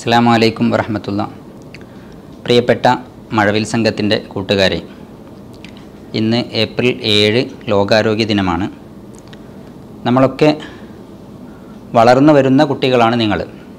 അസ്സാം വലൈക്കും വറഹമത്തുള്ള പ്രിയപ്പെട്ട മഴവിൽ സംഘത്തിൻ്റെ കൂട്ടുകാരെ ഇന്ന് ഏപ്രിൽ ഏഴ് ലോകാരോഗ്യ ദിനമാണ് നമ്മളൊക്കെ വളർന്നു വരുന്ന കുട്ടികളാണ് നിങ്ങൾ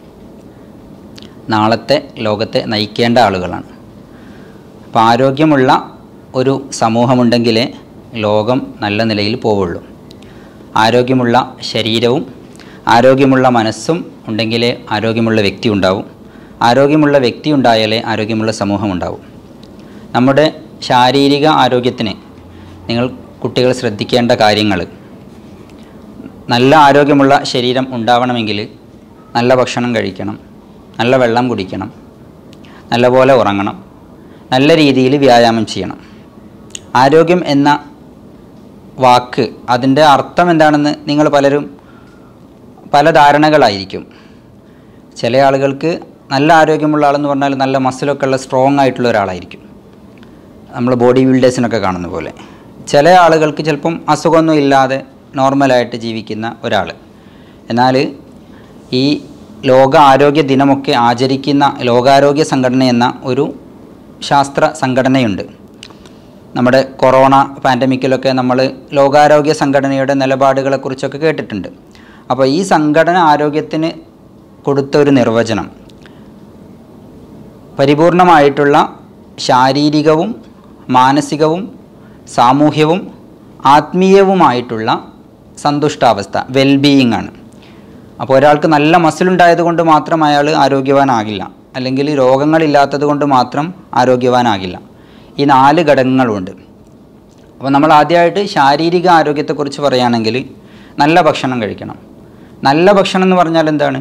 നാളത്തെ ലോകത്തെ നയിക്കേണ്ട ആളുകളാണ് അപ്പോൾ ആരോഗ്യമുള്ള ഒരു സമൂഹമുണ്ടെങ്കിലേ ലോകം നല്ല നിലയിൽ പോവുള്ളൂ ആരോഗ്യമുള്ള ശരീരവും ആരോഗ്യമുള്ള മനസ്സും ഉണ്ടെങ്കിലേ ആരോഗ്യമുള്ള വ്യക്തി ഉണ്ടാവും ആരോഗ്യമുള്ള വ്യക്തി ഉണ്ടായാലേ ആരോഗ്യമുള്ള സമൂഹം ഉണ്ടാവും നമ്മുടെ ശാരീരിക ആരോഗ്യത്തിന് നിങ്ങൾ കുട്ടികൾ ശ്രദ്ധിക്കേണ്ട കാര്യങ്ങൾ നല്ല ആരോഗ്യമുള്ള ശരീരം ഉണ്ടാവണമെങ്കിൽ നല്ല ഭക്ഷണം കഴിക്കണം നല്ല വെള്ളം കുടിക്കണം നല്ലപോലെ ഉറങ്ങണം നല്ല രീതിയിൽ വ്യായാമം ചെയ്യണം ആരോഗ്യം എന്ന വാക്ക് അതിൻ്റെ അർത്ഥം എന്താണെന്ന് നിങ്ങൾ പലരും പല ധാരണകളായിരിക്കും ചില ആളുകൾക്ക് നല്ല ആരോഗ്യമുള്ള ആളെന്ന് പറഞ്ഞാൽ നല്ല മസിലൊക്കെ ഉള്ള സ്ട്രോങ് ആയിട്ടുള്ള ഒരാളായിരിക്കും നമ്മൾ ബോഡി ബിൽഡേഴ്സിനൊക്കെ കാണുന്ന പോലെ ചില ആളുകൾക്ക് ചിലപ്പം അസുഖമൊന്നും ഇല്ലാതെ നോർമലായിട്ട് ജീവിക്കുന്ന ഒരാൾ എന്നാൽ ഈ ലോക ആരോഗ്യ ദിനമൊക്കെ ആചരിക്കുന്ന ലോകാരോഗ്യ സംഘടന എന്ന ഒരു ശാസ്ത്ര സംഘടനയുണ്ട് നമ്മുടെ കൊറോണ പാൻഡമിക്കിലൊക്കെ നമ്മൾ ലോകാരോഗ്യ സംഘടനയുടെ നിലപാടുകളെക്കുറിച്ചൊക്കെ കേട്ടിട്ടുണ്ട് അപ്പോൾ ഈ സംഘടന ആരോഗ്യത്തിന് കൊടുത്ത ഒരു നിർവചനം പരിപൂർണമായിട്ടുള്ള ശാരീരികവും മാനസികവും സാമൂഹ്യവും ആത്മീയവുമായിട്ടുള്ള സന്തുഷ്ടാവസ്ഥ വെൽബീയിങ് ആണ് അപ്പോൾ ഒരാൾക്ക് നല്ല മസിലുണ്ടായത് കൊണ്ട് മാത്രം അയാൾ ആരോഗ്യവാനാകില്ല അല്ലെങ്കിൽ രോഗങ്ങളില്ലാത്തത് കൊണ്ട് മാത്രം ആരോഗ്യവാനാകില്ല ഈ നാല് ഘടകങ്ങളുണ്ട് അപ്പോൾ നമ്മൾ ആദ്യമായിട്ട് ശാരീരിക ആരോഗ്യത്തെക്കുറിച്ച് പറയുകയാണെങ്കിൽ നല്ല ഭക്ഷണം കഴിക്കണം നല്ല ഭക്ഷണം എന്ന് പറഞ്ഞാൽ എന്താണ്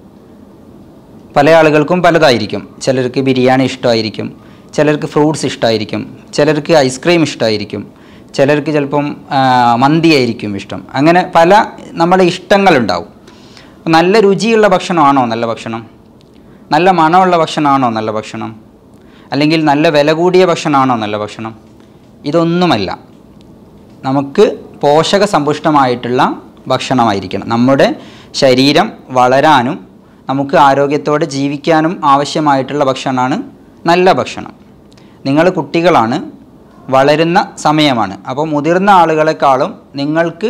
പല ആളുകൾക്കും പലതായിരിക്കും ചിലർക്ക് ബിരിയാണി ഇഷ്ടമായിരിക്കും ചിലർക്ക് ഫ്രൂട്ട്സ് ഇഷ്ടമായിരിക്കും ചിലർക്ക് ഐസ്ക്രീം ഇഷ്ടമായിരിക്കും ചിലർക്ക് ചിലപ്പം ആ, മന്തി ആയിരിക്കും ഇഷ്ടം അങ്ങനെ പല നമ്മുടെ ഇഷ്ടങ്ങളുണ്ടാവും നല്ല രുചിയുള്ള ഭക്ഷണമാണോ നല്ല ഭക്ഷണം നല്ല മണമുള്ള ഭക്ഷണമാണോ നല്ല ഭക്ഷണം അല്ലെങ്കിൽ നല്ല വില കൂടിയ ഭക്ഷണമാണോ നല്ല ഭക്ഷണം ഇതൊന്നുമല്ല നമുക്ക് പോഷക സമ്പുഷ്ടമായിട്ടുള്ള ഭക്ഷണമായിരിക്കണം നമ്മുടെ ശരീരം വളരാനും നമുക്ക് ആരോഗ്യത്തോടെ ജീവിക്കാനും ആവശ്യമായിട്ടുള്ള ഭക്ഷണമാണ് നല്ല ഭക്ഷണം നിങ്ങൾ കുട്ടികളാണ് വളരുന്ന സമയമാണ് അപ്പോൾ മുതിർന്ന ആളുകളെക്കാളും നിങ്ങൾക്ക്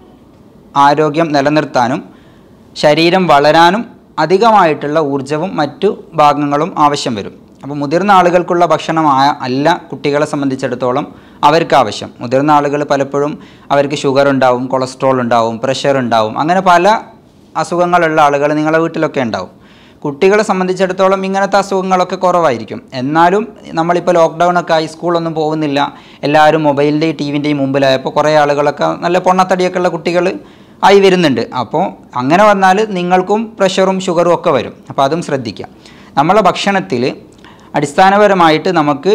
ആരോഗ്യം നിലനിർത്താനും ശരീരം വളരാനും അധികമായിട്ടുള്ള ഊർജവും മറ്റു ഭാഗങ്ങളും ആവശ്യം വരും അപ്പോൾ മുതിർന്ന ആളുകൾക്കുള്ള ഭക്ഷണം ആ- അല്ല കുട്ടികളെ സംബന്ധിച്ചിടത്തോളം അവർക്ക് ആവശ്യം മുതിർന്ന ആളുകൾ പലപ്പോഴും അവർക്ക് ഷുഗർ ഉണ്ടാവും കൊളസ്ട്രോൾ ഉണ്ടാവും പ്രഷർ ഉണ്ടാവും അങ്ങനെ പല അസുഖങ്ങളുള്ള ആളുകൾ നിങ്ങളെ വീട്ടിലൊക്കെ ഉണ്ടാവും കുട്ടികളെ സംബന്ധിച്ചിടത്തോളം ഇങ്ങനത്തെ അസുഖങ്ങളൊക്കെ കുറവായിരിക്കും എന്നാലും നമ്മളിപ്പോൾ ലോക്ക്ഡൗൺ ഒക്കെ ആയി സ്കൂളൊന്നും പോകുന്നില്ല എല്ലാവരും മൊബൈലിൻ്റെയും ടി വിൻ്റെയും മുമ്പിലായപ്പോൾ കുറേ ആളുകളൊക്കെ നല്ല പൊണ്ണത്തടിയൊക്കെ ഉള്ള കുട്ടികൾ ആയി വരുന്നുണ്ട് അപ്പോൾ അങ്ങനെ വന്നാൽ നിങ്ങൾക്കും പ്രഷറും ഷുഗറും ഒക്കെ വരും അപ്പോൾ അതും ശ്രദ്ധിക്കുക നമ്മളെ ഭക്ഷണത്തിൽ അടിസ്ഥാനപരമായിട്ട് നമുക്ക്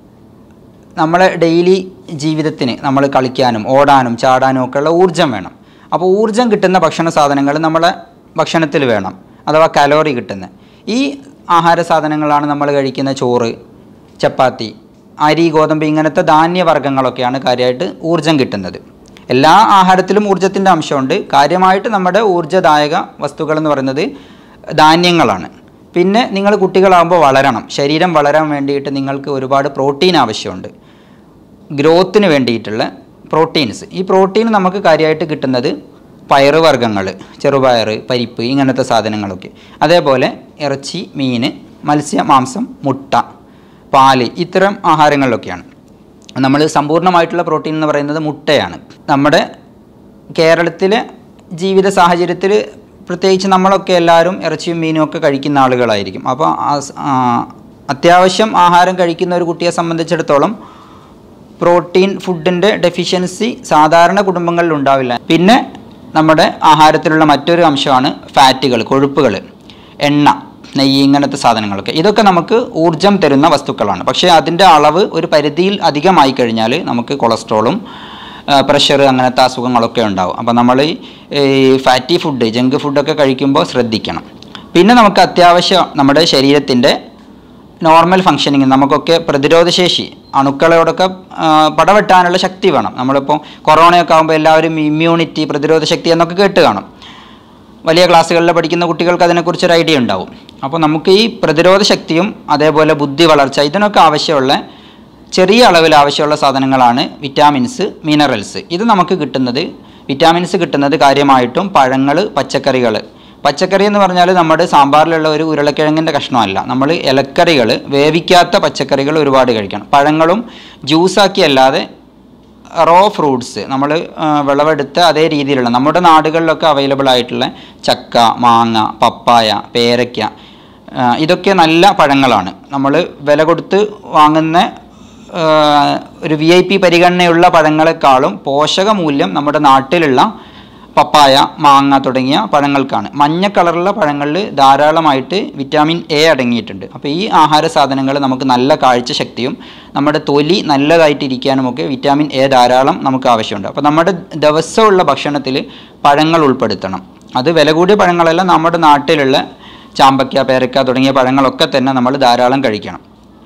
നമ്മളെ ഡെയിലി ജീവിതത്തിന് നമ്മൾ കളിക്കാനും ഓടാനും ചാടാനും ഒക്കെ ഉള്ള ഊർജ്ജം വേണം അപ്പോൾ ഊർജ്ജം കിട്ടുന്ന ഭക്ഷണ സാധനങ്ങൾ നമ്മളെ ഭക്ഷണത്തിൽ വേണം അഥവാ കലോറി കിട്ടുന്ന ഈ ആഹാര സാധനങ്ങളാണ് നമ്മൾ കഴിക്കുന്ന ചോറ് ചപ്പാത്തി അരി ഗോതമ്പ് ഇങ്ങനത്തെ ധാന്യവർഗ്ഗങ്ങളൊക്കെയാണ് കാര്യമായിട്ട് ഊർജ്ജം കിട്ടുന്നത് എല്ലാ ആഹാരത്തിലും ഊർജ്ജത്തിൻ്റെ അംശമുണ്ട് കാര്യമായിട്ട് നമ്മുടെ ഊർജ്ജദായക വസ്തുക്കൾ എന്ന് പറയുന്നത് ധാന്യങ്ങളാണ് പിന്നെ നിങ്ങൾ കുട്ടികളാകുമ്പോൾ വളരണം ശരീരം വളരാൻ വേണ്ടിയിട്ട് നിങ്ങൾക്ക് ഒരുപാട് പ്രോട്ടീൻ ആവശ്യമുണ്ട് ഗ്രോത്തിന് വേണ്ടിയിട്ടുള്ള പ്രോട്ടീൻസ് ഈ പ്രോട്ടീൻ നമുക്ക് കാര്യമായിട്ട് കിട്ടുന്നത് പയറ് വർഗ്ഗങ്ങൾ ചെറുപയർ പരിപ്പ് ഇങ്ങനത്തെ സാധനങ്ങളൊക്കെ അതേപോലെ ഇറച്ചി മീൻ മത്സ്യ മാംസം മുട്ട പാല് ഇത്തരം ആഹാരങ്ങളിലൊക്കെയാണ് നമ്മൾ സമ്പൂർണ്ണമായിട്ടുള്ള പ്രോട്ടീൻ എന്ന് പറയുന്നത് മുട്ടയാണ് നമ്മുടെ കേരളത്തിലെ ജീവിത സാഹചര്യത്തിൽ പ്രത്യേകിച്ച് നമ്മളൊക്കെ എല്ലാവരും ഇറച്ചിയും മീനും ഒക്കെ കഴിക്കുന്ന ആളുകളായിരിക്കും അപ്പോൾ ആ സ്- ആ, അത്യാവശ്യം ആഹാരം കഴിക്കുന്ന ഒരു കുട്ടിയെ സംബന്ധിച്ചിടത്തോളം പ്രോട്ടീൻ ഫുഡിൻ്റെ ഡെഫിഷ്യൻസി സാധാരണ കുടുംബങ്ങളിൽ ഉണ്ടാവില്ല പിന്നെ നമ്മുടെ ആഹാരത്തിലുള്ള മറ്റൊരു അംശമാണ് ഫാറ്റുകൾ കൊഴുപ്പുകൾ എണ്ണ നെയ്യ് ഇങ്ങനത്തെ സാധനങ്ങളൊക്കെ ഇതൊക്കെ നമുക്ക് ഊർജം തരുന്ന വസ്തുക്കളാണ് പക്ഷേ അതിൻ്റെ അളവ് ഒരു പരിധിയിൽ അധികമായി കഴിഞ്ഞാൽ നമുക്ക് കൊളസ്ട്രോളും പ്രഷർ അങ്ങനത്തെ അസുഖങ്ങളൊക്കെ ഉണ്ടാവും അപ്പോൾ നമ്മൾ ഈ ഫാറ്റി ഫുഡ് ജങ്ക് ഫുഡൊക്കെ കഴിക്കുമ്പോൾ ശ്രദ്ധിക്കണം പിന്നെ നമുക്ക് അത്യാവശ്യം നമ്മുടെ ശരീരത്തിൻ്റെ നോർമൽ ഫങ്ഷനിങ് നമുക്കൊക്കെ പ്രതിരോധശേഷി അണുക്കളോടൊക്കെ ആ, പടവെട്ടാനുള്ള ശക്തി വേണം നമ്മളിപ്പോൾ കൊറോണയൊക്കെ ആകുമ്പോൾ എല്ലാവരും ഇമ്മ്യൂണിറ്റി പ്രതിരോധ ശക്തി എന്നൊക്കെ കേട്ട് കാണും വലിയ ക്ലാസ്സുകളിൽ പഠിക്കുന്ന കുട്ടികൾക്ക് അതിനെക്കുറിച്ചൊരു ഐഡിയ ഉണ്ടാവും അപ്പോൾ നമുക്ക് ഈ പ്രതിരോധ ശക്തിയും അതേപോലെ ബുദ്ധി വളർച്ച ഇതിനൊക്കെ ആവശ്യമുള്ള ചെറിയ അളവിൽ ആവശ്യമുള്ള സാധനങ്ങളാണ് വിറ്റാമിൻസ് മിനറൽസ് ഇത് നമുക്ക് കിട്ടുന്നത് വിറ്റാമിൻസ് കിട്ടുന്നത് കാര്യമായിട്ടും പഴങ്ങൾ പച്ചക്കറികൾ പച്ചക്കറി എന്ന് പറഞ്ഞാൽ നമ്മുടെ സാമ്പാറിലുള്ള ഒരു ഉരുളക്കിഴങ്ങിൻ്റെ കഷ്ണമല്ല നമ്മൾ ഇലക്കറികൾ വേവിക്കാത്ത പച്ചക്കറികൾ ഒരുപാട് കഴിക്കണം പഴങ്ങളും ജ്യൂസാക്കി അല്ലാതെ റോ ഫ്രൂട്ട്സ് നമ്മൾ വിളവെടുത്ത് അതേ രീതിയിലുള്ള നമ്മുടെ നാടുകളിലൊക്കെ അവൈലബിൾ ആയിട്ടുള്ള ചക്ക മാങ്ങ പപ്പായ പേരയ്ക്ക ആ, ഇതൊക്കെ നല്ല പഴങ്ങളാണ് നമ്മൾ വില കൊടുത്ത് വാങ്ങുന്ന ആ, ഒരു വി ഐ പി പരിഗണനയുള്ള പഴങ്ങളെക്കാളും പോഷക മൂല്യം നമ്മുടെ നാട്ടിലുള്ള പപ്പായ മാങ്ങ തുടങ്ങിയ പഴങ്ങൾക്കാണ് മഞ്ഞ കളറുള്ള പഴങ്ങളിൽ ധാരാളമായിട്ട് വിറ്റാമിൻ എ അടങ്ങിയിട്ടുണ്ട് അപ്പോൾ ഈ ആഹാര സാധനങ്ങൾ നമുക്ക് നല്ല കാഴ്ച ശക്തിയും നമ്മുടെ തൊലി നല്ലതായിട്ടിരിക്കാനുമൊക്കെ വിറ്റാമിൻ എ ധാരാളം നമുക്ക് ആവശ്യമുണ്ട് അപ്പോൾ നമ്മുടെ ദിവസമുള്ള ഭക്ഷണത്തിൽ പഴങ്ങൾ ഉൾപ്പെടുത്തണം അത് വില കൂടിയ പഴങ്ങളല്ല നമ്മുടെ നാട്ടിലുള്ള ചാമ്പയ്ക്ക പേരക്ക തുടങ്ങിയ പഴങ്ങളൊക്കെ തന്നെ നമ്മൾ ധാരാളം കഴിക്കണം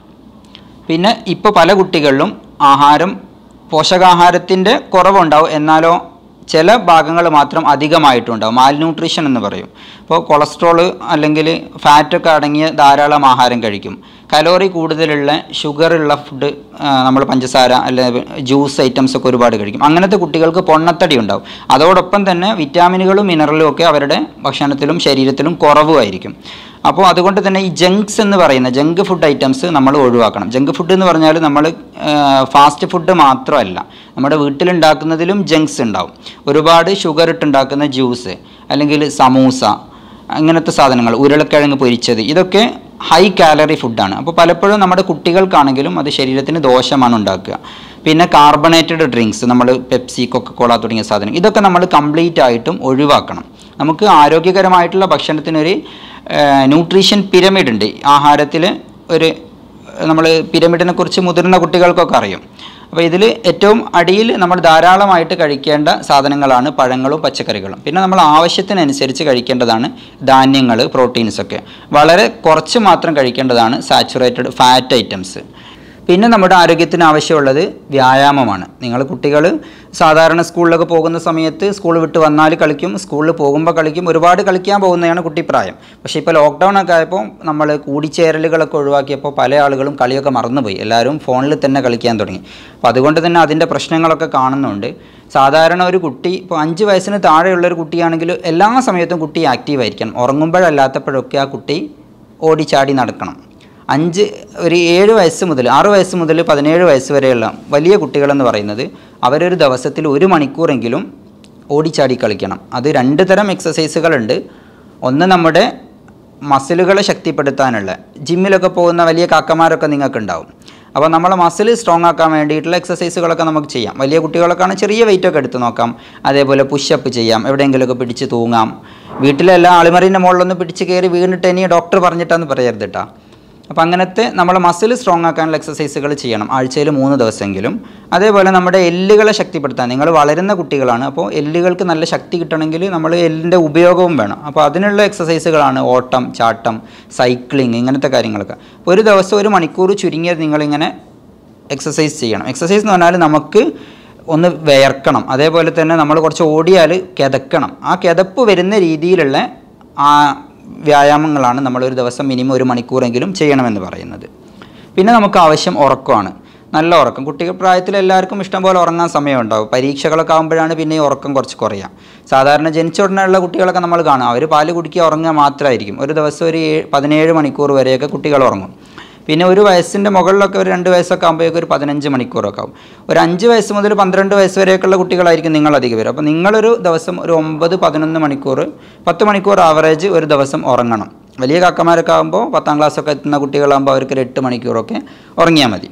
പിന്നെ ഇപ്പോൾ പല കുട്ടികളിലും ആഹാരം പോഷകാഹാരത്തിൻ്റെ കുറവുണ്ടാവും എന്നാലോ ചില ഭാഗങ്ങൾ മാത്രം അധികമായിട്ടുണ്ടാവും മാൽന്യൂട്രീഷൻ എന്ന് പറയും ഇപ്പോൾ കൊളസ്ട്രോൾ അല്ലെങ്കിൽ ഫാറ്റൊക്കെ അടങ്ങിയ ധാരാളം ആഹാരം കഴിക്കും കലോറി കൂടുതലുള്ള ഷുഗറുള്ള ഫുഡ് നമ്മൾ പഞ്ചസാര അല്ലെങ്കിൽ ജ്യൂസ് ഐറ്റംസ് ഒക്കെ ഒരുപാട് കഴിക്കും അങ്ങനത്തെ കുട്ടികൾക്ക് പൊണ്ണത്തടി ഉണ്ടാവും അതോടൊപ്പം തന്നെ വിറ്റാമിനുകളും മിനറലും ഒക്കെ അവരുടെ ഭക്ഷണത്തിലും ശരീരത്തിലും കുറവുമായിരിക്കും അപ്പോൾ അതുകൊണ്ട് തന്നെ ഈ ജങ്ക്സ് എന്ന് പറയുന്ന ജങ്ക് ഫുഡ് ഐറ്റംസ് നമ്മൾ ഒഴിവാക്കണം ജങ്ക് ഫുഡ് എന്ന് പറഞ്ഞാൽ നമ്മൾ ഫാസ്റ്റ് ഫുഡ് മാത്രമല്ല നമ്മുടെ വീട്ടിലുണ്ടാക്കുന്നതിലും ജങ്ക്സ് ഉണ്ടാവും ഒരുപാട് ഷുഗർ ഇട്ടുണ്ടാക്കുന്ന ജ്യൂസ് അല്ലെങ്കിൽ സമൂസ അങ്ങനത്തെ സാധനങ്ങൾ ഉരുളക്കിഴങ്ങ് പൊരിച്ചത് ഇതൊക്കെ ഹൈ കാലറി ഫുഡാണ് അപ്പോൾ പലപ്പോഴും നമ്മുടെ കുട്ടികൾക്കാണെങ്കിലും അത് ശരീരത്തിന് ദോഷമാണ് ഉണ്ടാക്കുക പിന്നെ കാർബണേറ്റഡ് ഡ്രിങ്ക്സ് നമ്മൾ പെപ്സി കൊക്കക്കോള തുടങ്ങിയ സാധനം ഇതൊക്കെ നമ്മൾ കംപ്ലീറ്റ് ആയിട്ടും ഒഴിവാക്കണം നമുക്ക് ആരോഗ്യകരമായിട്ടുള്ള ഭക്ഷണത്തിനൊരു ന്യൂട്രീഷൻ പിരമിഡ് ഉണ്ട് ആഹാരത്തിൽ ഒരു നമ്മൾ പിരമിഡിനെ കുറിച്ച് മുതിർന്ന കുട്ടികൾക്കൊക്കെ അറിയും അപ്പോൾ ഇതിൽ ഏറ്റവും അടിയിൽ നമ്മൾ ധാരാളമായിട്ട് കഴിക്കേണ്ട സാധനങ്ങളാണ് പഴങ്ങളും പച്ചക്കറികളും പിന്നെ നമ്മൾ ആവശ്യത്തിനനുസരിച്ച് കഴിക്കേണ്ടതാണ് ധാന്യങ്ങൾ പ്രോട്ടീൻസൊക്കെ വളരെ കുറച്ച് മാത്രം കഴിക്കേണ്ടതാണ് സാച്ചുറേറ്റഡ് ഫാറ്റ് ഐറ്റംസ് പിന്നെ നമ്മുടെ ആരോഗ്യത്തിന് ആവശ്യമുള്ളത് വ്യായാമമാണ് നിങ്ങൾ കുട്ടികൾ സാധാരണ സ്കൂളിലൊക്കെ പോകുന്ന സമയത്ത് സ്കൂൾ വിട്ട് വന്നാൽ കളിക്കും സ്കൂളിൽ പോകുമ്പോൾ കളിക്കും ഒരുപാട് കളിക്കാൻ പോകുന്നതാണ് കുട്ടിപ്രായം പക്ഷേ ഇപ്പോൾ ലോക്ക്ഡൗൺ ഒക്കെ ആയപ്പോൾ നമ്മൾ കൂടിച്ചേരലുകളൊക്കെ ഒഴിവാക്കിയപ്പോൾ പല ആളുകളും കളിയൊക്കെ മറന്നുപോയി എല്ലാവരും ഫോണിൽ തന്നെ കളിക്കാൻ തുടങ്ങി അപ്പോൾ അതുകൊണ്ട് തന്നെ അതിൻ്റെ പ്രശ്നങ്ങളൊക്കെ കാണുന്നുണ്ട് സാധാരണ ഒരു കുട്ടി ഇപ്പോൾ അഞ്ച് വയസ്സിന് താഴെയുള്ള ഒരു കുട്ടിയാണെങ്കിൽ എല്ലാ സമയത്തും കുട്ടി ആക്റ്റീവ് ആയിരിക്കണം ഉറങ്ങുമ്പോഴല്ലാത്തപ്പോഴൊക്കെ ആ കുട്ടി ഓടിച്ചാടി നടക്കണം അഞ്ച് ഒരു ഏഴ് വയസ്സ് മുതൽ ആറ് വയസ്സ് മുതൽ പതിനേഴ് വയസ്സ് വരെയുള്ള വലിയ കുട്ടികളെന്ന് പറയുന്നത് അവരൊരു ദിവസത്തിൽ ഒരു മണിക്കൂറെങ്കിലും ഓടിച്ചാടി കളിക്കണം അത് രണ്ട് തരം എക്സസൈസുകളുണ്ട് ഒന്ന് നമ്മുടെ മസിലുകളെ ശക്തിപ്പെടുത്താനുള്ള ജിമ്മിലൊക്കെ പോകുന്ന വലിയ കാക്കമാരൊക്കെ നിങ്ങൾക്ക് ഉണ്ടാവും അപ്പോൾ നമ്മളെ മസിൽ സ്ട്രോങ് ആക്കാൻ വേണ്ടിയിട്ടുള്ള എക്സസൈസുകളൊക്കെ നമുക്ക് ചെയ്യാം വലിയ കുട്ടികളൊക്കെ ആണെങ്കിൽ ചെറിയ weight ഒക്കെ എടുത്ത് നോക്കാം അതേപോലെ പുഷപ്പ് ചെയ്യാം എവിടെയെങ്കിലുമൊക്കെ പിടിച്ച് തൂങ്ങാം വീട്ടിലെ എല്ലാ അളിമറിൻ്റെ മുകളിലൊന്ന് പിടിച്ച് കയറി വീണിട്ട് ഇനി ഡോക്ടർ പറഞ്ഞിട്ടാന്ന് പറയരുത് കേട്ടോ അപ്പോൾ അങ്ങനത്തെ നമ്മൾ മസിൽ സ്ട്രോങ് ആക്കാനുള്ള എക്സസൈസുകൾ ചെയ്യണം ആഴ്ചയിൽ മൂന്ന് ദിവസമെങ്കിലും അതേപോലെ നമ്മുടെ എല്ലുകളെ ശക്തിപ്പെടുത്താൻ നിങ്ങൾ വളരുന്ന കുട്ടികളാണ് അപ്പോൾ എല്ലുകൾക്ക് നല്ല ശക്തി കിട്ടണമെങ്കിൽ നമ്മൾ എല്ലിൻ്റെ ഉപയോഗവും വേണം അപ്പോൾ അതിനുള്ള എക്സസൈസുകളാണ് ഓട്ടം ചാട്ടം സൈക്ലിംഗ് ഇങ്ങനത്തെ കാര്യങ്ങളൊക്കെ അപ്പോൾ ഒരു ദിവസം ഒരു മണിക്കൂർ ചുരുങ്ങിയത് നിങ്ങളിങ്ങനെ എക്സസൈസ് ചെയ്യണം എക്സസൈസ് എന്ന് പറഞ്ഞാൽ നമുക്ക് ഒന്ന് വിയർക്കണം അതേപോലെ തന്നെ നമ്മൾ കുറച്ച് ഓടിയാൽ കിതക്കണം ആ കിതപ്പ് വരുന്ന രീതിയിലുള്ള ആ വ്യായാമങ്ങളാണ് നമ്മൾ ഒരു ദിവസം മിനിമം ഒരു മണിക്കൂറെങ്കിലും ചെയ്യണമെന്ന് പറയുന്നത് പിന്നെ നമുക്ക് ആവശ്യം ഉറക്കമാണ് നല്ല ഉറക്കം കുട്ടികൾ പ്രായത്തിൽ എല്ലാവർക്കും ഇഷ്ടംപോലെ ഉറങ്ങാൻ സമയമുണ്ടാവും പരീക്ഷകളൊക്കെ ആകുമ്പോഴാണ് പിന്നെ ഈ ഉറക്കം കുറച്ച് കുറയുക സാധാരണ ജനിച്ച ഉടനെയുള്ള കുട്ടികളൊക്കെ നമ്മൾ കാണാം അവർ പാല് കുടിക്കുക ഉറങ്ങുക മാത്രമായിരിക്കും ഒരു ദിവസം ഒരു ഏഴ് പതിനേഴ് മണിക്കൂർ വരെയൊക്കെ കുട്ടികൾ ഉറങ്ങും പിന്നെ ഒരു വയസ്സിൻ്റെ മുകളിലൊക്കെ ഒരു രണ്ട് വയസ്സൊക്കെ ആകുമ്പോഴേക്കും ഒരു പതിനഞ്ച് മണിക്കൂറൊക്കെ ആവും ഒരു അഞ്ച് വയസ്സ് മുതൽ പന്ത്രണ്ട് വയസ്സ് വരെയൊക്കെയുള്ള കുട്ടികളായിരിക്കും നിങ്ങൾ അധികം വരും അപ്പോൾ നിങ്ങളൊരു ദിവസം ഒരു ഒമ്പത് പതിനൊന്ന് മണിക്കൂർ പത്ത് മണിക്കൂർ ആവറേജ് ഒരു ദിവസം ഉറങ്ങണം വലിയ കാക്കമാരൊക്കെ ആകുമ്പോൾ പത്താം ക്ലാസ്സൊക്കെ എത്തുന്ന കുട്ടികളാകുമ്പോൾ അവർക്ക് ഒരു എട്ട് മണിക്കൂറൊക്കെ ഉറങ്ങിയാൽ മതി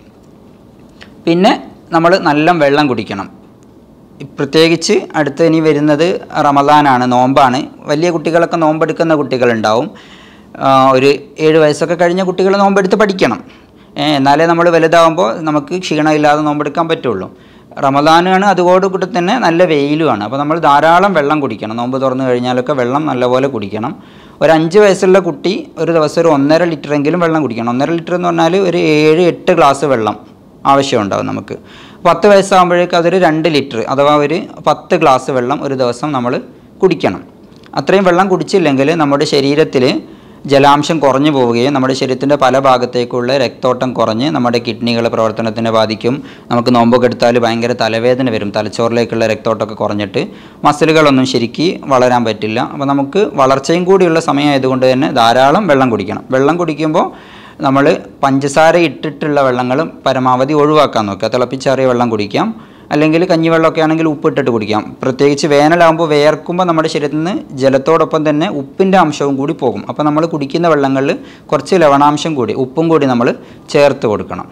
പിന്നെ നമ്മൾ നല്ല വെള്ളം കുടിക്കണം പ്രത്യേകിച്ച് അടുത്ത് ഇനി വരുന്നത് റമദാനാണ് നോമ്പാണ് വലിയ കുട്ടികളൊക്കെ നോമ്പെടുക്കുന്ന കുട്ടികളുണ്ടാവും ആ, ഒരു ഏഴ് വയസ്സൊക്കെ കഴിഞ്ഞ കുട്ടികൾ നോമ്പെടുത്ത് പഠിക്കണം ഏ, എന്നാലേ നമ്മൾ വലുതാകുമ്പോൾ നമുക്ക് ക്ഷീണമില്ലാതെ നോമ്പെടുക്കാൻ പറ്റുള്ളൂ റമദാനാണ് അതുകൂടെ തന്നെ നല്ല വെയിലുമാണ് അപ്പോൾ നമ്മൾ ധാരാളം വെള്ളം കുടിക്കണം നോമ്പ് തുറന്നു കഴിഞ്ഞാലൊക്കെ വെള്ളം നല്ലപോലെ കുടിക്കണം ഒരു അഞ്ച് വയസ്സുള്ള കുട്ടി ഒരു ദിവസം ഒരു ഒന്നര ലിറ്ററെങ്കിലും വെള്ളം കുടിക്കണം ഒന്നര ലിറ്റർ എന്ന് പറഞ്ഞാൽ ഒരു ഏഴ് എട്ട് ഗ്ലാസ് വെള്ളം ആവശ്യമുണ്ടാവും നമുക്ക് പത്ത് വയസ്സാകുമ്പോഴേക്കും അതൊരു രണ്ട് ലിറ്റർ അഥവാ ഒരു പത്ത് ഗ്ലാസ് വെള്ളം ഒരു ദിവസം നമ്മൾ കുടിക്കണം അത്രയും വെള്ളം കുടിച്ചില്ലെങ്കിൽ നമ്മുടെ ശരീരത്തിൽ ജലാംശം കുറഞ്ഞു പോവുകയും നമ്മുടെ ശരീരത്തിൻ്റെ പല ഭാഗത്തേക്കുള്ള രക്തോട്ടം കുറഞ്ഞ് നമ്മുടെ കിഡ്നികളെ പ്രവർത്തനത്തിനെ ബാധിക്കും നമുക്ക് നോമ്പൊക്കെ എടുത്താൽ ഭയങ്കര തലവേദന വരും തലച്ചോറിലേക്കുള്ള രക്തോട്ടമൊക്കെ കുറഞ്ഞിട്ട് മസിലുകളൊന്നും ശരിക്ക് വളരാൻ പറ്റില്ല അപ്പോൾ നമുക്ക് വളർച്ചയും കൂടിയുള്ള സമയമായതുകൊണ്ട് തന്നെ ധാരാളം വെള്ളം കുടിക്കണം വെള്ളം കുടിക്കുമ്പോൾ നമ്മൾ പഞ്ചസാര ഇട്ടിട്ടുള്ള വെള്ളങ്ങൾ പരമാവധി ഒഴിവാക്കാൻ നോക്കുക തിളപ്പിച്ചാറിയ വെള്ളം കുടിക്കാം അല്ലെങ്കിൽ കഞ്ഞിവെള്ളമൊക്കെ ആണെങ്കിൽ ഉപ്പിട്ടിട്ട് കുടിക്കാം പ്രത്യേകിച്ച് വേനലാകുമ്പോൾ വേർക്കുമ്പോൾ നമ്മുടെ ശരീരത്തിൽ നിന്ന് ജലത്തോടൊപ്പം തന്നെ ഉപ്പിൻ്റെ അംശവും കൂടി പോകും അപ്പോൾ നമ്മൾ കുടിക്കുന്ന വെള്ളങ്ങളിൽ കുറച്ച് ലവണാംശം കൂടി ഉപ്പും കൂടി നമ്മൾ ചേർത്ത് കൊടുക്കണം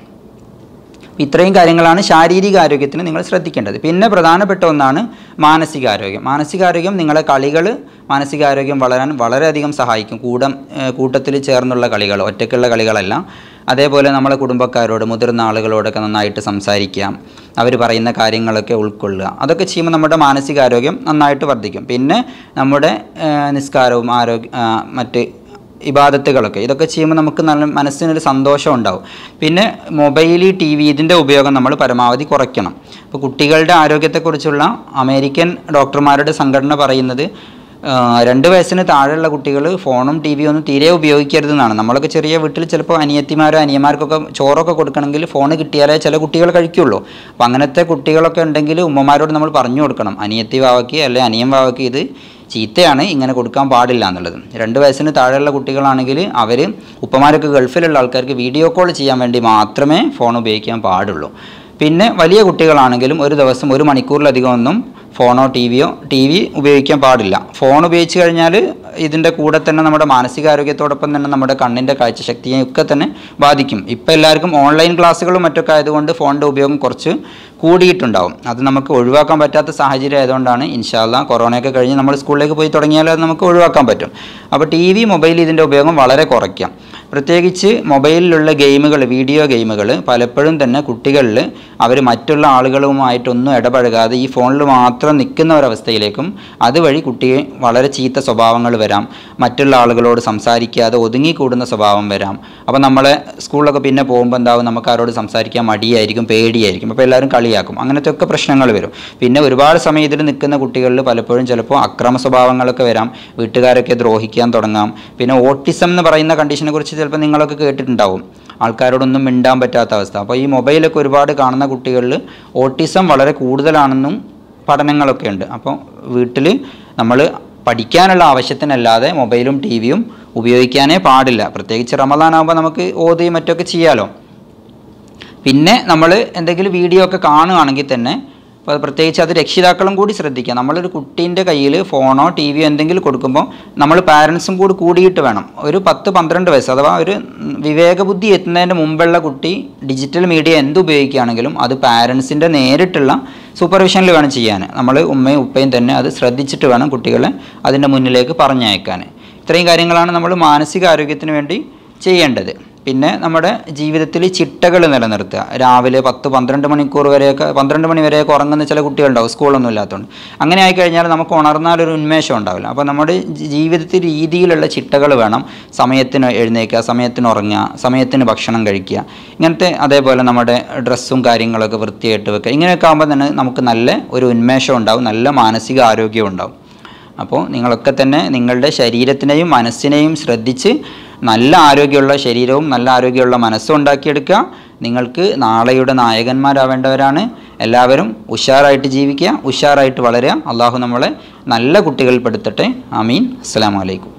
ഇത്രയും കാര്യങ്ങളാണ് ശാരീരിക ആരോഗ്യത്തിന് നിങ്ങൾ ശ്രദ്ധിക്കേണ്ടത് പിന്നെ പ്രധാനപ്പെട്ട ഒന്നാണ് മാനസികാരോഗ്യം മാനസികാരോഗ്യം നിങ്ങളെ കളികൾ മാനസികാരോഗ്യം വളരാൻ വളരെയധികം സഹായിക്കും കൂടം കൂട്ടത്തിൽ ചേർന്നുള്ള കളികൾ ഒറ്റയ്ക്കുള്ള കളികളല്ല അതേപോലെ നമ്മളെ കുടുംബക്കാരോട് മുതിർന്ന ആളുകളോടൊക്കെ നന്നായിട്ട് സംസാരിക്കാം അവർ പറയുന്ന കാര്യങ്ങളൊക്കെ ഉൾക്കൊള്ളുക അതൊക്കെ ചെയ്യുമ്പോൾ നമ്മുടെ മാനസികാരോഗ്യം നന്നായിട്ട് വർദ്ധിക്കും പിന്നെ നമ്മുടെ ഏഹ്, നിസ്കാരവും ആരോഗ്യ ആ, മറ്റ് ഇബാദത്തുകളൊക്കെ ഇതൊക്കെ ചെയ്യുമ്പോൾ നമുക്ക് നല്ല മനസ്സിനൊരു സന്തോഷം ഉണ്ടാവും പിന്നെ മൊബൈൽ ടി വി ഇതിൻ്റെ ഉപയോഗം നമ്മൾ പരമാവധി കുറയ്ക്കണം ഇപ്പോൾ കുട്ടികളുടെ ആരോഗ്യത്തെക്കുറിച്ചുള്ള അമേരിക്കൻ ഡോക്ടർമാരുടെ സംഘടന പറയുന്നത് ആ, രണ്ട് വയസ്സിന് താഴെയുള്ള കുട്ടികൾ ഫോണും ടി വിയും ഒന്നും തീരെ ഉപയോഗിക്കരുതെന്നാണ് നമ്മളൊക്കെ ചെറിയ വീട്ടിൽ ചിലപ്പോൾ അനിയത്തിമാരോ അനിയന്മാർക്കൊക്കെ ചോറൊക്കെ കൊടുക്കണമെങ്കിൽ ഫോൺ കിട്ടിയാലേ ചില കുട്ടികൾ കഴിക്കുള്ളൂ അപ്പോൾ അങ്ങനത്തെ കുട്ടികളൊക്കെ ഉണ്ടെങ്കിൽ ഉമ്മമാരോട് നമ്മൾ പറഞ്ഞു കൊടുക്കണം അനിയത്തി വാവയ്ക്ക് അല്ലെ അനിയൻ വാവയ്ക്ക് ഇത് ചീത്തയാണ് ഇങ്ങനെ കൊടുക്കാൻ പാടില്ല എന്നുള്ളത് രണ്ട് വയസ്സിന് താഴെയുള്ള കുട്ടികളാണെങ്കിൽ അവർ ഉപ്പമാരൊക്കെ ഗൾഫിലുള്ള ആൾക്കാർക്ക് വീഡിയോ കോൾ ചെയ്യാൻ വേണ്ടി മാത്രമേ ഫോൺ ഉപയോഗിക്കാൻ പാടുള്ളൂ പിന്നെ വലിയ കുട്ടികളാണെങ്കിലും ഒരു ദിവസം ഒരു മണിക്കൂറിലധികം ഒന്നും ഫോണോ ടി വിയോ ടി വി ഉപയോഗിക്കാൻ പാടില്ല ഫോൺ ഉപയോഗിച്ച് കഴിഞ്ഞാൽ ഇതിൻ്റെ കൂടെ തന്നെ നമ്മുടെ മാനസികാരോഗ്യത്തോടൊപ്പം തന്നെ നമ്മുടെ കണ്ണിൻ്റെ കാഴ്ചശക്തിയെ ഒക്കെ തന്നെ ബാധിക്കും ഇപ്പോൾ എല്ലാവർക്കും ഓൺലൈൻ ക്ലാസ്സുകളും മറ്റൊക്കെ ആയതുകൊണ്ട് ഫോണിൻ്റെ ഉപയോഗം കുറച്ച് കൂടിയിട്ടുണ്ടാവും അത് നമുക്ക് ഒഴിവാക്കാൻ പറ്റാത്ത സാഹചര്യം ആയതുകൊണ്ടാണ് ഇൻഷാല്ല കൊറോണയൊക്കെ കഴിഞ്ഞ് നമ്മൾ സ്കൂളിലേക്ക് പോയി തുടങ്ങിയാൽ അത് നമുക്ക് ഒഴിവാക്കാൻ പറ്റും അപ്പോൾ ടി വി മൊബൈൽ ഇതിൻ്റെ ഉപയോഗം വളരെ കുറയ്ക്കാം പ്രത്യേകിച്ച് മൊബൈലിലുള്ള ഗെയിമുകൾ വീഡിയോ ഗെയിമുകൾ പലപ്പോഴും തന്നെ കുട്ടികളിൽ അവർ മറ്റുള്ള ആളുകളുമായിട്ടൊന്നും ഇടപഴകാതെ ഈ ഫോണിൽ മാത്രം നിൽക്കുന്ന ഒരവസ്ഥയിലേക്കും അതുവഴി കുട്ടിയെ വളരെ ചീത്ത സ്വഭാവങ്ങൾ വരാം മറ്റുള്ള ആളുകളോട് സംസാരിക്കാതെ ഒതുങ്ങിക്കൂടുന്ന സ്വഭാവം വരാം അപ്പോൾ നമ്മളെ സ്കൂളിലൊക്കെ പിന്നെ പോകുമ്പോൾ എന്താവും നമുക്ക് ആരോട് സംസാരിക്കാൻ മടിയായിരിക്കും പേടിയായിരിക്കും അപ്പോൾ എല്ലാവരും കളിയാക്കും അങ്ങനത്തെ ഒക്കെ പ്രശ്നങ്ങൾ വരും പിന്നെ ഒരുപാട് സമയം ഇതിൽ നിൽക്കുന്ന കുട്ടികളിൽ പലപ്പോഴും ചിലപ്പോൾ അക്രമ സ്വഭാവങ്ങളൊക്കെ വരാം വീട്ടുകാരൊക്കെ ദ്രോഹിക്കാൻ തുടങ്ങാം പിന്നെ ഓട്ടിസം എന്ന് പറയുന്ന കണ്ടീഷനെ കുറിച്ച് ചിലപ്പോൾ നിങ്ങളൊക്കെ കേട്ടിട്ടുണ്ടാവും ആൾക്കാരോടൊന്നും മിണ്ടാൻ പറ്റാത്ത അവസ്ഥ അപ്പോൾ ഈ മൊബൈലൊക്കെ ഒരുപാട് കാണുന്ന കുട്ടികളിൽ ഓട്ടിസം വളരെ കൂടുതലാണെന്നും പഠനങ്ങളൊക്കെ ഉണ്ട് അപ്പോൾ വീട്ടിൽ നമ്മൾ പഠിക്കാനുള്ള ആവശ്യത്തിനല്ലാതെ മൊബൈലും ടി വിയും ഉപയോഗിക്കാനേ പാടില്ല പ്രത്യേകിച്ച് റമദാനാകുമ്പോൾ നമുക്ക് ഓതുകയും മറ്റൊക്കെ ചെയ്യാലോ പിന്നെ നമ്മൾ എന്തെങ്കിലും വീഡിയോ ഒക്കെ കാണുകയാണെങ്കിൽ തന്നെ അപ്പോൾ പ്രത്യേകിച്ച് അത് രക്ഷിതാക്കളും കൂടി ശ്രദ്ധിക്കുക നമ്മളൊരു കുട്ടീൻ്റെ കയ്യിൽ ഫോണോ ടി വിയോ എന്തെങ്കിലും കൊടുക്കുമ്പോൾ നമ്മൾ പാരൻസും കൂടി കൂടിയിട്ട് വേണം ഒരു പത്ത് പന്ത്രണ്ട് വയസ്സ് അഥവാ ഒരു ഉം, വിവേകബുദ്ധി എത്തുന്നതിന് മുമ്പുള്ള കുട്ടി ഡിജിറ്റൽ മീഡിയ എന്ത് ഉപയോഗിക്കുകയാണെങ്കിലും അത് പാരൻസിൻ്റെ നേരിട്ടുള്ള സൂപ്പർവിഷനിൽ വേണം ചെയ്യാൻ നമ്മൾ ഉമ്മയും ഉപ്പയും തന്നെ അത് ശ്രദ്ധിച്ചിട്ട് വേണം കുട്ടികളെ അതിൻ്റെ മുന്നിലേക്ക് പറഞ്ഞയക്കാൻ ഇത്രയും കാര്യങ്ങളാണ് നമ്മൾ മാനസികാരോഗ്യത്തിന് വേണ്ടി ചെയ്യേണ്ടത് പിന്നെ നമ്മുടെ ജീവിതത്തിൽ ചിട്ടകൾ നിലനിർത്തുക രാവിലെ പത്ത് പന്ത്രണ്ട് മണിക്കൂർ വരെയൊക്കെ പന്ത്രണ്ട് മണി വരെയൊക്കെ ഉറങ്ങുന്ന ചില കുട്ടികളുണ്ടാവും സ്കൂളൊന്നും ഇല്ലാത്തതുകൊണ്ട് അങ്ങനെ ആയിക്കഴിഞ്ഞാൽ നമുക്ക് ഉണർന്നാൽ ഒരു ഉന്മേഷം ഉണ്ടാവില്ല അപ്പോൾ നമ്മുടെ ജി- ജീവിതത്തിൽ രീതിയിലുള്ള ചിട്ടകൾ വേണം സമയത്തിന് എഴുന്നേൽക്കുക സമയത്തിന് ഉറങ്ങുക സമയത്തിന് ഭക്ഷണം കഴിക്കുക ഇങ്ങനത്തെ അതേപോലെ നമ്മുടെ ഡ്രസ്സും കാര്യങ്ങളൊക്കെ വൃത്തിയായിട്ട് വെക്കുക ഇങ്ങനെയൊക്കെ ആകുമ്പോൾ തന്നെ നമുക്ക് നല്ല ഒരു ഉന്മേഷം ഉണ്ടാവും നല്ല മാനസിക ആരോഗ്യം ഉണ്ടാവും അപ്പോൾ നിങ്ങളൊക്കെ തന്നെ നിങ്ങളുടെ ശരീരത്തിനെയും മനസ്സിനെയും ശ്രദ്ധിച്ച് നല്ല ആരോഗ്യമുള്ള ശരീരവും നല്ല ആരോഗ്യമുള്ള മനസ്സും ഉണ്ടാക്കിയെടുക്കുക നിങ്ങൾക്ക് നാളെയുടെ നായകന്മാരാവേണ്ടവരാണ് എല്ലാവരും ഉഷാറായിട്ട് ജീവിക്കുക ഉഷാറായിട്ട് വളരുക അള്ളാഹു നമ്മളെ നല്ല കുട്ടികൾ പെടുത്തട്ടെ ആമീൻ അസ്സാം വലൈക്കും